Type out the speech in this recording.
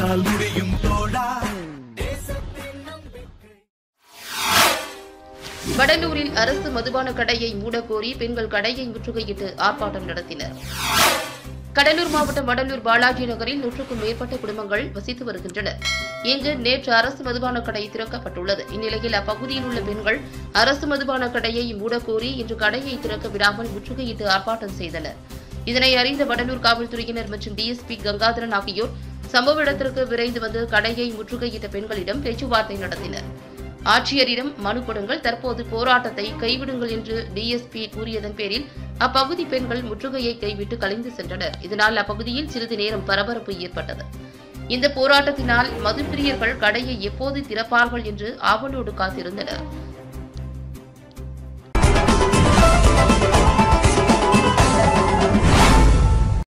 உன்னால் முடியும் தோழா வடலூரில் அரசு மதுபான கடையை மூடக்கோரி பெண்கள் கடையை முற்றுகையிட்டு ஆர்ப்பாட்டம் நடத்தினர் கடலூர் மாவட்டம் வடலூர் பாலாஜி நகரில் நூற்றுக்கும் மேற்பட்ட குடும்பங்கள் வசித்து வருகின்றனர் இங்கு நேற்று அரசு மதுபான கடை திறக்கப்பட்டுள்ளது இந்நிலையில் அப்பகுதியில் உள்ள பெண்கள் அரசு மதுபான கடையை மூடக்கோரி இன்று கடையை திறக்க விடாமல் முற்றுகையிட்டு ஆர்ப்பாட்டம் செய்தனர் இதனை அறிந்த வடலூர் காவல்துறையினர் மற்றும் டிஎஸ்பி கங்காதரன் ஆகியோர் சம்பவ இடத்திற்கு விரைந்து வந்து கடையை முற்றுகையிட்ட பெண்களிடம் பேச்சுவார்த்தை நடத்தினர் ஆட்சியரிடம் மனு கொடுங்கள் தற்போது போராட்டத்தை கைவிடுங்கள் என்று டிஎஸ்பி கூறியதன் பேரில் அப்பகுதி பெண்கள் முற்றுகையை கைவிட்டு கலைந்து சென்றனர் இதனால் அப்பகுதியில் சிறிது நேரம் பரபரப்பு ஏற்பட்டது இந்த போராட்டத்தினால் மதுப்பிரியர்கள் கடையை எப்போது திறப்பார்கள் என்று ஆவலோடு காத்திருந்தனர்